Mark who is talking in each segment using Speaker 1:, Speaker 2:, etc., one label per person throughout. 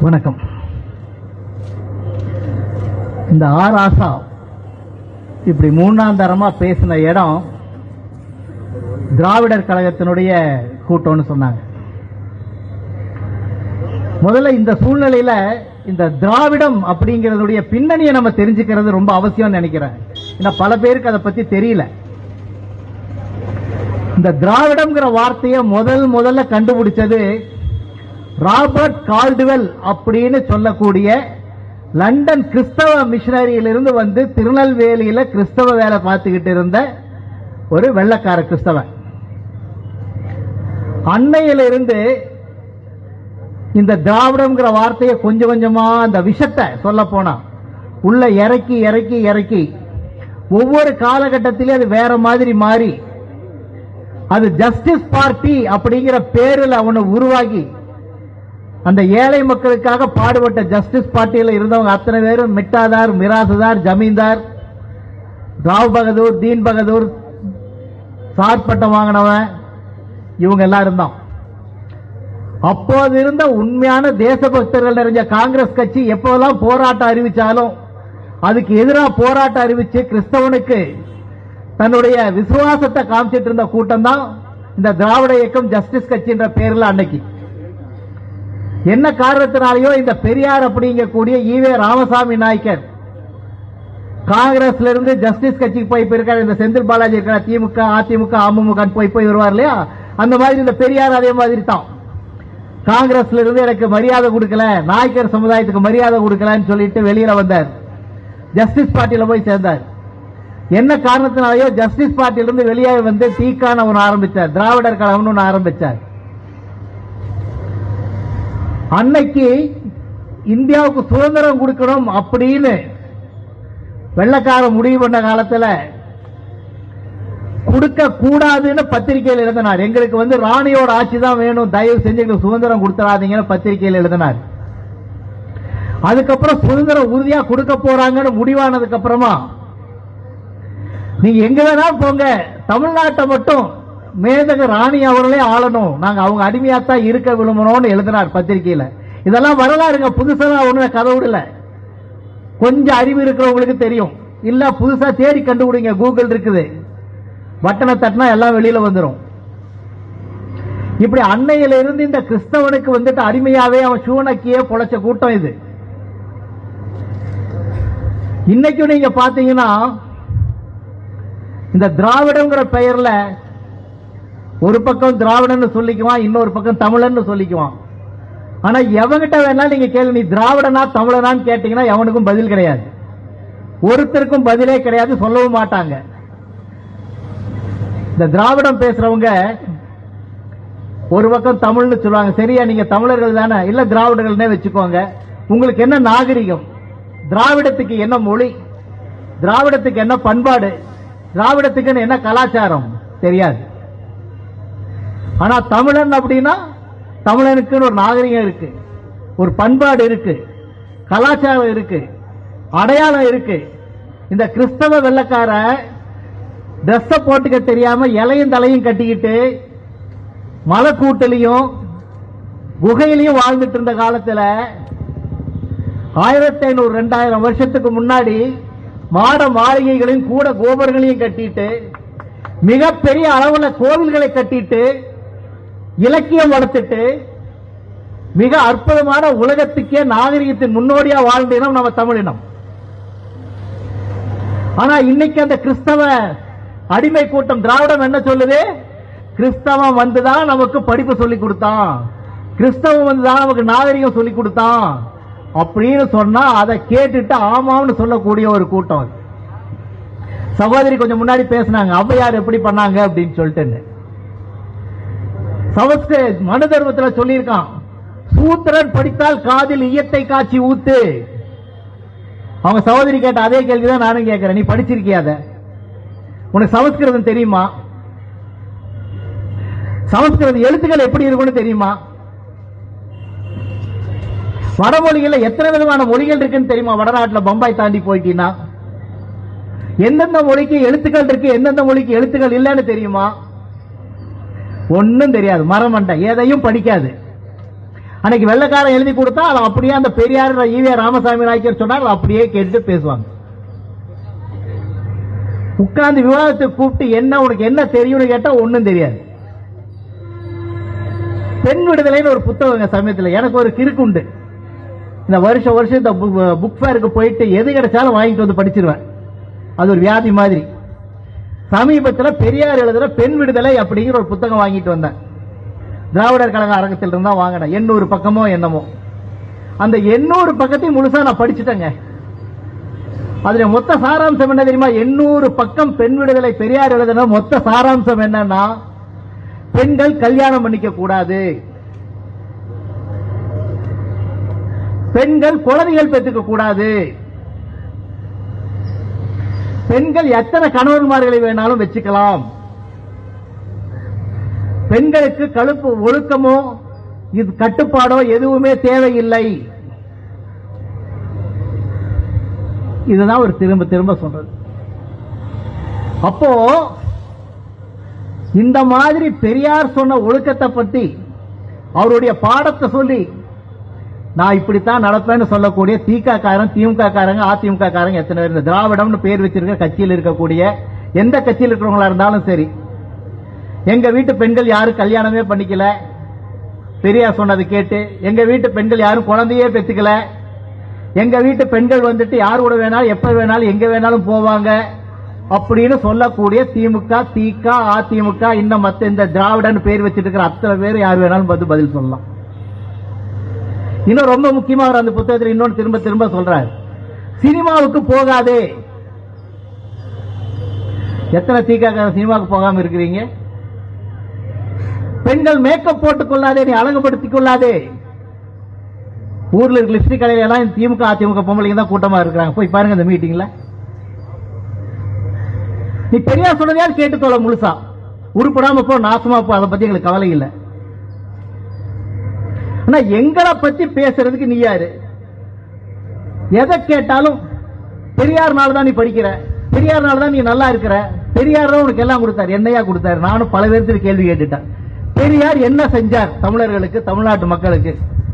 Speaker 1: வணக்கம் இந்த ஆர் ஆசா இப்படி மூணாம் தரமா பேசின இடம் திராவிடர் கழகத்தினுடைய கூட்டம்னு சொன்னாங்க முதல்ல இந்த சூழ்நிலையில இந்த திராவிடம் அப்படிங்கறதுடைய பின்னணியை நம்ம தெரிஞ்சுக்கிறது ரொம்ப அவசியம் நினைக்கிறேன் ஏன்னா பல பேருக்கு அதை பத்தி தெரியல இந்த திராவிடம்ங்கிற வார்த்தையை முதல் முதல்ல கண்டுபிடிச்சது ராபர்ட் கால்டுவெல் அப்படின்னு சொல்லக்கூடிய லண்டன் கிறிஸ்தவ மிஷனரியிலிருந்து வந்து திருநெல்வேலியில கிறிஸ்தவ வேலை பார்த்துக்கிட்டு இருந்த ஒரு வெள்ளக்கார கிறிஸ்தவன் அன்னையிலிருந்து இந்த திராவிடம்ங்கிற வார்த்தையை கொஞ்சம் கொஞ்சமா அந்த விஷத்தை சொல்ல போனா உள்ள இறக்கி இறக்கி இறக்கி ஒவ்வொரு காலகட்டத்திலும் அது வேற மாதிரி மாறி அது ஜஸ்டிஸ் பார்ட்டி அப்படிங்கிற பேரில் அவனை உருவாகி அந்த ஏழை மக்களுக்காக பாடுபட்ட ஜஸ்டிஸ் பார்ட்டியில் இருந்தவங்க அத்தனை பேரும் மிட்டாதார் மிராசுதார் ஜமீன்தார் ராவ் பகதூர் தீன் பகதூர் சார் பட்டம் வாங்கினவன் இவங்க எல்லாம் இருந்தோம் அப்போது இருந்த உண்மையான தேசபக்தர்கள் நிறைஞ்ச காங்கிரஸ் கட்சி எப்போதெல்லாம் போராட்டம் அறிவிச்சாலும் அதுக்கு எதிராக போராட்டம் அறிவிச்சு கிறிஸ்தவனுக்கு தன்னுடைய விசுவாசத்தை காமிச்சிட்டு இருந்த கூட்டம் தான் இந்த திராவிட இயக்கம் ஜஸ்டிஸ் கட்சின்ற பேர்ல அன்னைக்கு என்ன காரணத்தினாலேயோ இந்த பெரியார் அப்படிங்கக்கூடிய ஈவே ராமசாமி நாயக்கர் காங்கிரஸ்ல இருந்து ஜஸ்டிஸ் கட்சிக்கு போய் போயிருக்காரு இந்த செந்தில் பாலாஜி இருக்கிற திமுக அதிமுக அமமுக போய் போய் வருவார் இல்லையா அந்த மாதிரி இந்த பெரியார் அதே மாதிரி தான் காங்கிரஸ்ல இருந்து எனக்கு மரியாதை கொடுக்கல நாயக்கர் சமுதாயத்துக்கு மரியாதை கொடுக்கலன்னு சொல்லிட்டு வெளியில வந்தார் ஜஸ்டிஸ் பார்ட்டியில போய் சேர்ந்தார் என்ன காரணத்தினாலேயோ ஜஸ்டிஸ் பார்ட்டியிலிருந்து வெளியே வந்து தீக்கான ஒன்று ஆரம்பிச்சார் திராவிடர் கழகம்னு ஒன்று ஆரம்பிச்சார் அன்னைக்கு இந்தியாவுக்கு சுதந்திரம் கொடுக்கணும் அப்படின்னு வெள்ளக்கார முடிவு பண்ண காலத்துல கொடுக்க கூடாதுன்னு பத்திரிகையில் எழுதினார் எங்களுக்கு வந்து ராணியோட ஆட்சி தான் வேணும் தயவு செஞ்சு எங்களுக்கு சுதந்திரம் கொடுத்துறாதீங்கன்னு பத்திரிகையில் எழுதினார் அதுக்கப்புறம் சுதந்திரம் உறுதியா கொடுக்க போறாங்கன்னு முடிவானதுக்கு அப்புறமா நீங்க எங்க வேணாலும் போங்க தமிழ்நாட்டை மட்டும் மேதக ராணி அவர்களே ஆளணும் நாங்க அவங்க அடிமையாத்தான் இருக்க விரும்பணும்னு எழுதினார் பத்திரிகையில இதெல்லாம் வரலாறுங்க புதுசா ஒண்ணு கதை விடல கொஞ்சம் அறிவு இருக்கிறவங்களுக்கு தெரியும் இல்ல புதுசா தேடி கண்டுபிடிங்க கூகுள் இருக்குது பட்டனை தட்டினா எல்லாம் வெளியில வந்துடும் இப்படி அன்னையில இருந்து இந்த கிறிஸ்தவனுக்கு வந்துட்டு அடிமையாவே அவன் சூனக்கியே பொழைச்ச கூட்டம் இது இன்னைக்கும் நீங்க பாத்தீங்கன்னா இந்த திராவிடங்கிற பெயர்ல ஒரு பக்கம் திராவிடன்னு சொல்லிக்குவான் இன்னொரு பக்கம் தமிழன்னு சொல்லிக்குவான் ஆனா எவங்கிட்ட வேணாலும் நீங்க கேள்வி நீ திராவிடனா தமிழனான்னு கேட்டீங்கன்னா எவனுக்கும் பதில் கிடையாது ஒருத்தருக்கும் பதிலே கிடையாது சொல்லவும் மாட்டாங்க இந்த திராவிடம் பேசுறவங்க ஒரு பக்கம் தமிழ்னு சொல்லுவாங்க சரியா நீங்க தமிழர்கள் தானே இல்ல திராவிடர்கள்னே வச்சுக்கோங்க உங்களுக்கு என்ன நாகரிகம் திராவிடத்துக்கு என்ன மொழி திராவிடத்துக்கு என்ன பண்பாடு திராவிடத்துக்கு என்ன கலாச்சாரம் தெரியாது ஆனா தமிழன் அப்படின்னா தமிழனுக்குன்னு ஒரு நாகரிகம் இருக்கு ஒரு பண்பாடு இருக்கு கலாச்சாரம் இருக்கு அடையாளம் இருக்கு இந்த கிறிஸ்தவ வெள்ளக்கார ட்ரெஸ்ஸ போட்டுக்க தெரியாம இலையும் தலையும் கட்டிக்கிட்டு மலைக்கூட்டிலையும் குகையிலையும் வாழ்ந்துட்டு இருந்த காலத்துல ஆயிரத்தி ஐநூறு ரெண்டாயிரம் வருஷத்துக்கு முன்னாடி மாட மாளிகைகளையும் கூட கோபுரங்களையும் கட்டிட்டு மிகப்பெரிய அளவுல கோவில்களை கட்டிட்டு இலக்கியம் வளர்த்துட்டு மிக அற்புதமான உலகத்துக்கே நாகரிகத்தின் முன்னோடியா வாழ்ந்த இனம் நம்ம தமிழினம் ஆனா இன்னைக்கு அந்த கிறிஸ்தவ அடிமை கூட்டம் திராவிடம் என்ன சொல்லுது கிறிஸ்தவம் வந்துதான் நமக்கு படிப்பு சொல்லி கொடுத்தான் கிறிஸ்தவம் வந்துதான் நமக்கு நாகரிகம் சொல்லி கொடுத்தான் அப்படின்னு சொன்னா அதை கேட்டுட்டு ஆமான்னு சொல்லக்கூடிய ஒரு கூட்டம் அது. சகோதரி கொஞ்சம் முன்னாடி பேசினாங்க ஔவையார் எப்படி பண்ணாங்க அப்படின்னு சொல்லிட்டு சமஸ்கிரு மனு தர்மத்துல சொல்லியிருக்கான் சூத்திரன் படித்தால் காதில் ஈயத்தை காட்சி ஊத்து அவங்க சகோதரி கேட்ட அதே கேள்விதான் நானும் கேட்கிறேன் நீ படிச்சிருக்கியா அத உனக்கு சமஸ்கிருதம் தெரியுமா சமஸ்கிருத எழுத்துக்கள் எப்படி இருக்கும்னு தெரியுமா வடமொழிகள்ல எத்தனை விதமான மொழிகள் இருக்குன்னு தெரியுமா வடநாட்டுல பம்பாய் தாண்டி போயிட்டீங்கன்னா எந்தெந்த மொழிக்கு எழுத்துக்கள் இருக்கு எந்தெந்த மொழிக்கு எழுத்துக்கள் இல்லைன்னு தெரியுமா ஒன்னும் தெரியாது மரமண்டை எதையும் படிக்காது அன்னைக்கு வெள்ளக்காரன் எழுதி கொடுத்தா அதை அப்படியே அந்த பெரியார் ஈவே ராமசாமி நாயக்கர் சொன்னார் அதை அப்படியே கேட்டுட்டு பேசுவாங்க உட்கார்ந்து விவாதத்தை கூப்பிட்டு என்ன உனக்கு என்ன தெரியும்னு கேட்டா ஒண்ணும் தெரியாது பெண் விடுதலைன்னு ஒரு புத்தகம் சமயத்தில் எனக்கு ஒரு கிறுக்கு உண்டு இந்த வருஷம் வருஷம் இந்த புக் ஃபேருக்கு போயிட்டு எது கிடைச்சாலும் வாங்கிட்டு வந்து படிச்சிருவேன் அது ஒரு வியாதி மாதிரி சமீபத்தில் பெரியார் எழுதுற பெண் விடுதலை அப்படிங்கிற ஒரு புத்தகம் வாங்கிட்டு வந்தேன் திராவிடர் கழக அரங்கத்தில் இருந்தா வாங்கினேன் எண்ணூறு பக்கமோ என்னமோ அந்த எண்ணூறு பக்கத்தையும் முழுசா நான் படிச்சுட்டேங்க அதுல மொத்த சாராம்சம் என்ன தெரியுமா எண்ணூறு பக்கம் பெண் விடுதலை பெரியார் எழுதுன மொத்த சாராம்சம் என்னன்னா பெண்கள் கல்யாணம் பண்ணிக்க கூடாது பெண்கள் குழந்தைகள் பெற்றுக்க கூடாது பெண்கள் எத்தனை கணவன்மார்களை வேணாலும் வச்சுக்கலாம் பெண்களுக்கு கழுப்பு ஒழுக்கமோ இது கட்டுப்பாடோ எதுவுமே தேவையில்லை இதுதான் ஒரு திரும்ப திரும்ப சொல்றது அப்போ இந்த மாதிரி பெரியார் சொன்ன ஒழுக்கத்தை பத்தி அவருடைய பாடத்தை சொல்லி நான் இப்படித்தான் நடப்பேன்னு சொல்லக்கூடிய திக காரன் திமுக காரங்க அதிமுக காரங்க எத்தனை பேர் இந்த திராவிடம்னு பேர் வச்சிருக்க கட்சியில் இருக்கக்கூடிய எந்த கட்சியில் இருக்கிறவங்களா இருந்தாலும் சரி எங்க வீட்டு பெண்கள் யாரும் கல்யாணமே பண்ணிக்கல பெரியார் சொன்னது கேட்டு எங்க வீட்டு பெண்கள் யாரும் குழந்தையே பெத்துக்கல எங்க வீட்டு பெண்கள் வந்துட்டு யார் கூட வேணாலும் எப்ப வேணாலும் எங்க வேணாலும் போவாங்க அப்படின்னு சொல்லக்கூடிய திமுக திக அதிமுக இன்னும் மத்த இந்த திராவிடன் பேர் வச்சிட்டு இருக்கிற அத்தனை பேர் யார் வேணாலும் பார்த்து பதில் சொல்லலாம் இன்னும் ரொம்ப முக்கியமா அவர் அந்த புத்தகத்தில் இன்னொன்று திரும்ப திரும்ப சொல்றாரு சினிமாவுக்கு போகாதே எத்தனை தீக்காக்கார சினிமாவுக்கு போகாம இருக்கிறீங்க பெண்கள் மேக்கப் போட்டுக் கொள்ளாதே நீ அழகுபடுத்திக் கொள்ளாதே ஊர்ல இருக்க லிப்ஸ்டிக் கடையில எல்லாம் திமுக அதிமுக பொம்பளைங்க தான் கூட்டமா இருக்கிறாங்க போய் பாருங்க இந்த மீட்டிங்ல நீ பெரியார் சொன்னதையாவது கேட்டு தொலை முழுசா உருப்படாம போ நாசமா போ அதை பத்தி எங்களுக்கு கவலை இல்லை ஆனா எங்களை பத்தி பேசுறதுக்கு நீ யாரு எதை கேட்டாலும் பெரியார்னால தான் நீ படிக்கிற பெரியார்னால தான் நீ நல்லா இருக்கிற பெரியார் தான் உனக்கு எல்லாம் கொடுத்தாரு என்னையா கொடுத்தாரு நானும் பல பேருக்கு கேள்வி கேட்டுட்டேன் பெரியார் என்ன செஞ்சார் தமிழர்களுக்கு தமிழ்நாட்டு மக்களுக்கு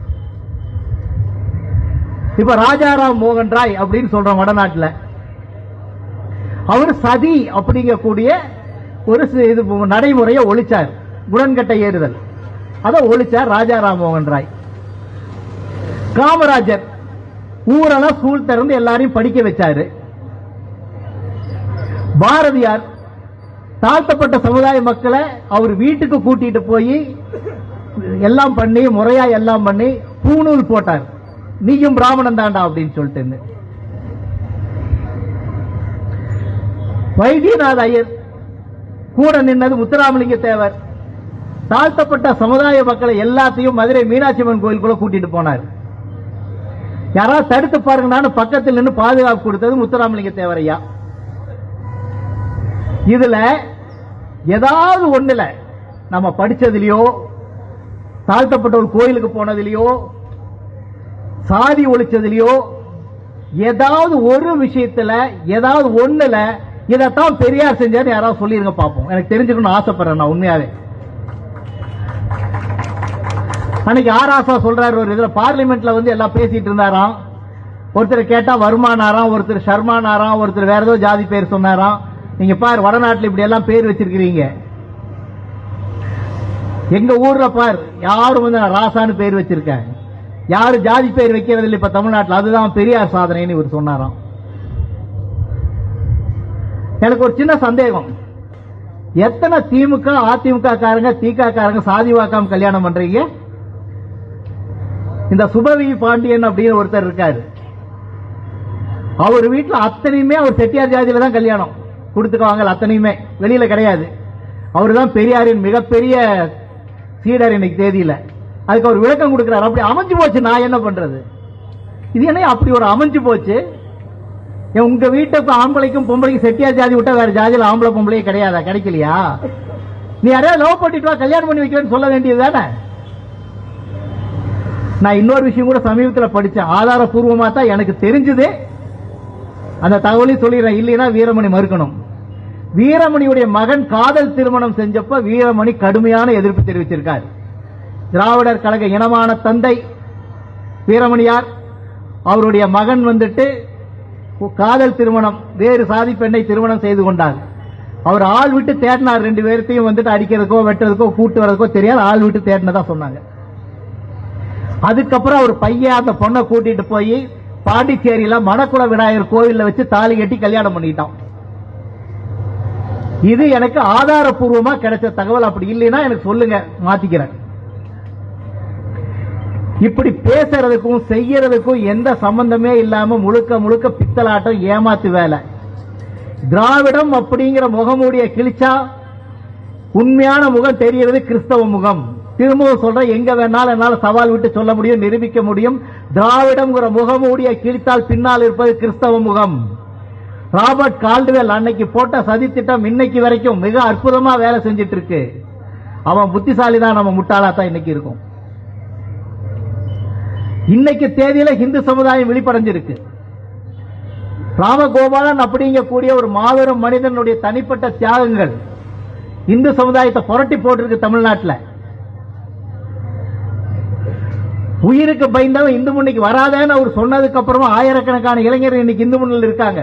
Speaker 1: இப்ப ராஜாராம் மோகன் ராய் அப்படின்னு சொல்றோம் வடநாட்டுல அவர் சதி அப்படிங்கக்கூடிய ஒரு சி- இது நடைமுறையை ஒழிச்சார் உடன்கட்டை ஏறுதல் அதை ஒழிச்சார் ராஜாராம் மோகன் ராய் காமராஜர் ஊரெல்லாம் ஸ்கூல் திறந்து எல்லாரையும் படிக்க வச்சாரு பாரதியார் தாழ்த்தப்பட்ட சமுதாய மக்களை அவர் வீட்டுக்கு கூட்டிட்டு போய் எல்லாம் பண்ணி முறையா எல்லாம் பண்ணி பூணூல் போட்டார் நீயும் பிராமணன் தாண்டா அப்படின்னு சொல்லிட்டு வைத்தியநாத ஐயர் கூட நின்னது முத்துராமலிங்க தேவர் தாழ்த்தப்பட்ட சமுதாய மக்களை எல்லாத்தையும் மதுரை மீனாட்சி அம்மன் கோயிலுக்குள்ள கூட்டிட்டு போனார் யாராவது தடுத்து பாருங்கன்னு பக்கத்தில் நின்று பாதுகாப்பு கொடுத்தது முத்துராமலிங்க தேவரையா இதுல ஏதாவது ஒண்ணுல நம்ம படிச்சதுலயோ தாழ்த்தப்பட்ட ஒரு கோயிலுக்கு போனதுலயோ சாதி ஒழிச்சதுலயோ ஏதாவது ஒரு விஷயத்துல ஏதாவது ஒண்ணுல இதைத்தான் பெரியார் செஞ்சாரு யாராவது சொல்லிருங்க பாப்போம் எனக்கு தெரிஞ்சுக்கணும்னு ஆசைப்படுறேன் நான் உண்மையாவே அன்னைக்கு ஆராசா சொல்றாரு ஒரு இதுல பார்லிமெண்ட்ல வந்து எல்லாம் பேசிட்டு இருந்தாராம் ஒருத்தர் கேட்டா வருமானாராம் ஒருத்தர் ஷர்மானாராம் ஒருத்தர் வேற ஏதோ ஜாதி பேர் சொன்னாராம் நீங்க பாரு வடநாட்டுல இப்படி எல்லாம் பேர் வச்சிருக்கிறீங்க எங்க ஊர்ல பார் யாரும் வந்து நான் ராசான்னு பேர் வச்சிருக்கேன் யாரு ஜாதி பேர் வைக்கிறது இல்லை இப்ப தமிழ்நாட்டுல அதுதான் பெரியார் சாதனைன்னு இவர் சொன்னாராம் எனக்கு ஒரு சின்ன சந்தேகம் எத்தனை திமுக அதிமுக காரங்க திக காரங்க சாதி வாக்காம கல்யாணம் பண்றீங்க இந்த சுபவி பாண்டியன் அப்படின்னு ஒருத்தர் இருக்காரு அவர் வீட்டுல அத்தனையுமே அவர் செட்டியார் ஜாதியில தான் கல்யாணம் கொடுத்துக்குவாங்க அத்தனையுமே வெளியில கிடையாது அவர் தான் பெரியாரின் மிகப்பெரிய சீடர் இன்னைக்கு தேதியில அதுக்கு அவர் விளக்கம் கொடுக்கிறார் அப்படி அமைஞ்சு போச்சு நான் என்ன பண்றது இது என்ன அப்படி ஒரு அமைஞ்சு போச்சு ஏன் உங்க வீட்டுக்கு ஆம்பளைக்கும் பொம்பளைக்கும் செட்டியார் ஜாதி விட்டா வேற ஜாதியில ஆம்பளை பொம்பளையே கிடையாதா கிடைக்கலையா நீ யாரையா லவ் பண்ணிட்டு வா கல்யாணம் பண்ணி வைக்கிறேன்னு சொல்ல வேண்டியது தானே நான் இன்னொரு விஷயம் கூட சமீபத்தில் படிச்சேன் ஆதாரபூர்வமா தான் எனக்கு தெரிஞ்சது அந்த தகவலையும் சொல்லிடுறேன் இல்லைன்னா வீரமணி மறுக்கணும் வீரமணியுடைய மகன் காதல் திருமணம் செஞ்சப்ப வீரமணி கடுமையான எதிர்ப்பு தெரிவிச்சிருக்கார் திராவிடர் கழக இனமான தந்தை வீரமணியார் அவருடைய மகன் வந்துட்டு காதல் திருமணம் வேறு சாதி பெண்ணை திருமணம் செய்து கொண்டார் அவர் ஆள் விட்டு தேடினார் ரெண்டு பேர்த்தையும் வந்துட்டு அடிக்கிறதுக்கோ வெட்டுறதுக்கோ கூட்டு வரதுக்கோ தெரியாது ஆள் விட்டு தேடினதா சொன்னாங்க அதுக்கப்புறம் அவர் பையன் அந்த பொண்ணை கூட்டிட்டு போய் பாண்டிச்சேரியில மணக்குள விநாயகர் கோவில்ல வச்சு தாலி கட்டி கல்யாணம் பண்ணிட்டான் இது எனக்கு ஆதாரப்பூர்வமா கிடைச்ச தகவல் அப்படி இல்லைன்னா எனக்கு சொல்லுங்க மாத்திக்கிறேன் இப்படி பேசுறதுக்கும் செய்யறதுக்கும் எந்த சம்பந்தமே இல்லாம முழுக்க முழுக்க பித்தலாட்டம் ஏமாத்து வேலை திராவிடம் அப்படிங்கிற முகமூடிய கிழிச்சா உண்மையான முகம் தெரியறது கிறிஸ்தவ முகம் திரும்பவும் சொல்றேன் எங்க வேணாலும் என்னால சவால் விட்டு சொல்ல முடியும் நிரூபிக்க முடியும் திராவிடம்ங்கிற முகமூடிய கிழித்தால் பின்னால் இருப்பது கிறிஸ்தவ முகம் ராபர்ட் கால்டுவெல் அன்னைக்கு போட்ட சதித்திட்டம் இன்னைக்கு வரைக்கும் மிக அற்புதமா வேலை செஞ்சிட்டு இருக்கு அவன் புத்திசாலி தான் நம்ம முட்டாளா தான் இன்னைக்கு இருக்கும் இன்னைக்கு தேதியில இந்து சமுதாயம் விழிப்படைஞ்சிருக்கு ராமகோபாலன் அப்படிங்கக்கூடிய ஒரு மாபெரும் மனிதனுடைய தனிப்பட்ட தியாகங்கள் இந்து சமுதாயத்தை புரட்டி போட்டிருக்கு தமிழ்நாட்டில் உயிருக்கு பயந்தவன் இந்து முன்னைக்கு வராதேன்னு அவர் சொன்னதுக்கு அப்புறமா ஆயிரக்கணக்கான இளைஞர்கள் இன்னைக்கு இந்து முன்னில் இருக்காங்க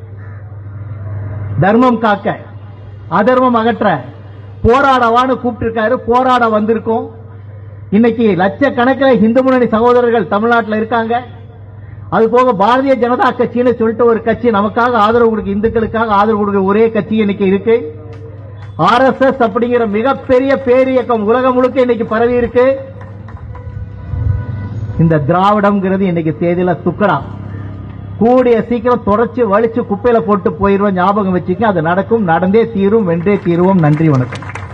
Speaker 1: தர்மம் காக்க அதர்மம் அகற்ற போராடவான்னு கூப்பிட்டு இருக்காரு போராட வந்திருக்கோம் இன்னைக்கு லட்சக்கணக்கில் இந்து முன்னணி சகோதரர்கள் தமிழ்நாட்டில் இருக்காங்க அது போக பாரதிய ஜனதா கட்சின்னு சொல்லிட்டு ஒரு கட்சி நமக்காக ஆதரவு கொடுக்க இந்துக்களுக்காக ஆதரவு கொடுக்க ஒரே கட்சி இன்னைக்கு இருக்கு ஆர்எஸ்எஸ் அப்படிங்கிற மிகப்பெரிய பேரியக்கம் உலகம் முழுக்க இன்னைக்கு பரவி இருக்கு இந்த திராவிடம்ங்கிறது இன்னைக்கு தேதியில துக்கடா கூடிய சீக்கிரம் தொடச்சு வலிச்சு குப்பையில போட்டு போயிருவோம் ஞாபகம் வச்சுக்க அது நடக்கும் நடந்தே தீரும் வென்றே தீருவோம் நன்றி வணக்கம்